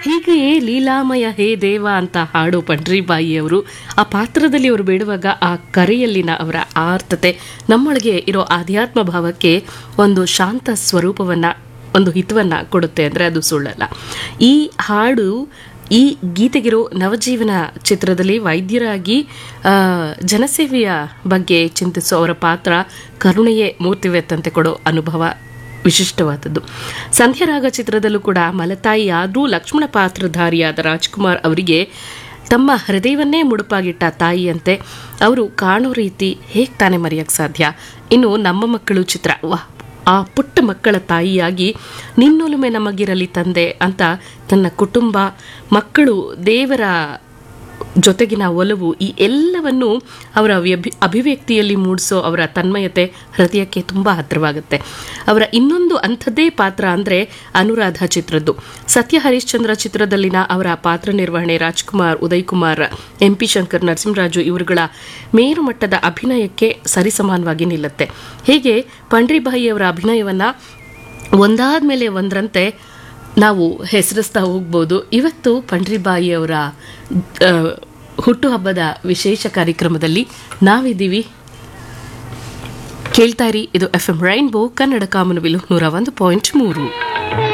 ಹೀಗೆಯೇ ಲೀಲಾಮಯ ಹೇ ದೇವ ಅಂತ ಹಾಡು ಪಂಡ್ರಿಬಾಯಿಯವರು ಆ ಪಾತ್ರದಲ್ಲಿ ಅವರು ಬೇಡುವಾಗ ಆ ಕರೆಯಲ್ಲಿನ ಅವರ ಆರ್ತತೆ ನಮ್ಮೊಳಗೆ ಇರೋ ಆಧ್ಯಾತ್ಮ ಭಾವಕ್ಕೆ ಒಂದು ಶಾಂತ ಸ್ವರೂಪವನ್ನ ಒಂದು ಹಿತವನ್ನ ಕೊಡುತ್ತೆ ಅಂದರೆ ಅದು ಸುಳ್ಳಲ್ಲ ಈ ಹಾಡು ಈ ಗೀತೆಗಿರೋ ನವಜೀವನ ಚಿತ್ರದಲ್ಲಿ ವೈದ್ಯರಾಗಿ ಆ, ಜನಸೇವೆಯ ಬಗ್ಗೆ ಚಿಂತಿಸೋ ಅವರ ಪಾತ್ರ ಕರುಣೆಯೇ ಮೂರ್ತಿವೆತ್ತಂತೆ ಕೊಡೋ ಅನುಭವ ವಿಶಿಷ್ಟವಾದದ್ದು ಸಂಧ್ಯಾರಾಗ ಚಿತ್ರದಲ್ಲೂ ಕೂಡ ಮಲತಾಯಿ ಆದರೂ ಲಕ್ಷ್ಮಣ ಪಾತ್ರಧಾರಿಯಾದ ರಾಜ್ಕುಮಾರ್ ಅವರಿಗೆ ತಮ್ಮ ಹೃದಯವನ್ನೇ ಮುಡುಪಾಗಿಟ್ಟ ತಾಯಿಯಂತೆ ಅವರು ಕಾಣೋ ರೀತಿ ಹೇಗೆ ತಾನೇ ಮರೆಯೋಕ್ಕೆ ಸಾಧ್ಯ ಇನ್ನು ನಮ್ಮ ಮಕ್ಕಳು ಚಿತ್ರ ವಾಹ್ ಆ ಪುಟ್ಟ ಮಕ್ಕಳ ತಾಯಿಯಾಗಿ ನಿನ್ನೊಲುಮೆ ನಮಗಿರಲಿ ತಂದೆ ಅಂತ ತನ್ನ ಕುಟುಂಬ ಮಕ್ಕಳು ದೇವರ ಜೊತೆಗಿನ ಒಲವು ಈ ಎಲ್ಲವನ್ನು ಅವರ ವ್ಯಭಿ ಅಭಿವ್ಯಕ್ತಿಯಲ್ಲಿ ಮೂಡಿಸೋ ಅವರ ತನ್ಮಯತೆ ಹೃದಯಕ್ಕೆ ತುಂಬ ಹತ್ತಿರವಾಗುತ್ತೆ ಅವರ ಇನ್ನೊಂದು ಅಂಥದ್ದೇ ಪಾತ್ರ ಅಂದರೆ ಅನುರಾಧ ಚಿತ್ರದ್ದು ಸತ್ಯ ಹರಿಶ್ಚಂದ್ರ ಚಿತ್ರದಲ್ಲಿನ ಅವರ ಪಾತ್ರ ನಿರ್ವಹಣೆ ರಾಜ್ಕುಮಾರ್ ಉದಯ್ ಕುಮಾರ್ ಎಂ ಪಿ ಶಂಕರ್ ನರಸಿಂಹರಾಜು ಇವರುಗಳ ಮೇರು ಮಟ್ಟದ ಅಭಿನಯಕ್ಕೆ ಸರಿಸಮಾನವಾಗಿ ನಿಲ್ಲುತ್ತೆ ಹೀಗೆ ಪಂಡ್ರಿಬಾಯಿ ಅವರ ಅಭಿನಯವನ್ನು ಒಂದಾದ ಮೇಲೆ ಒಂದರಂತೆ ನಾವು ಹೆಸರಿಸ್ತಾ ಹೋಗ್ಬೋದು ಇವತ್ತು ಪಂಡ್ರಿಬಾಯಿ ಅವರ ಆ, ಹುಟ್ಟುಹಬ್ಬದ ವಿಶೇಷ ಕಾರ್ಯಕ್ರಮದಲ್ಲಿ ನಾವಿದ್ದೀವಿ ಕೇಳ್ತಾ ಇರಿ ಇದು ಎಫ್ ಎಂ ರೈನ್ಬೋ ಕನ್ನಡ ಕಾಮನಬಿಲು ನೂರ ಒಂದು ಪಾಯಿಂಟ್ ಮೂರು